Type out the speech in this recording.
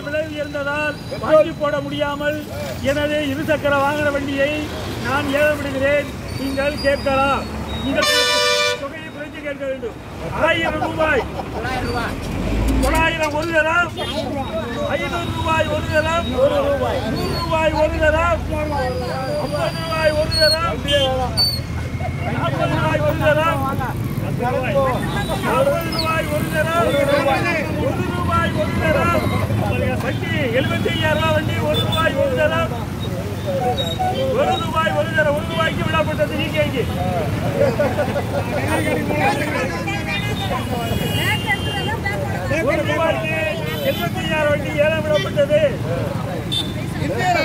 விலை உயர்ந்ததால் வாங்கி போட முடியாமல் எனது இருசக்கர வாகன வண்டியை நான் ஏலம் விடுகிறேன் நீங்கள் கேட்கலாம் நீங்கள் தொகையை குறைத்து கேட்க வேண்டும் ஆயிரம் ரூபாய் தொள்ளாயிரம் ஒரு தரம் ஐநூறு ரூபாய் ஒரு தரம் நூறு ரூபாய் ஒரு தரம் ஐம்பது ரூபாய் ஒரு தரம் நாற்பது ரூபாய் ஒரு தரம் நாற்பது ரூபாய் ஒரு தரம் ஒரு ரூபாய் ஒரு தரம் வண்டி எழுபத்தி ஐயாயிரம் ரூபாய் வண்டி ஒரு ரூபாய் ஒரு தரம் ஒரு ரூபாய் ஒரு தரம் ஒரு ரூபாய்க்கு விடப்பட்டது நீங்க இங்கே ஒரு ரூபாய்க்கு எழுபத்தி ஐயாயிரம் வண்டி ஏலம் விடப்பட்டது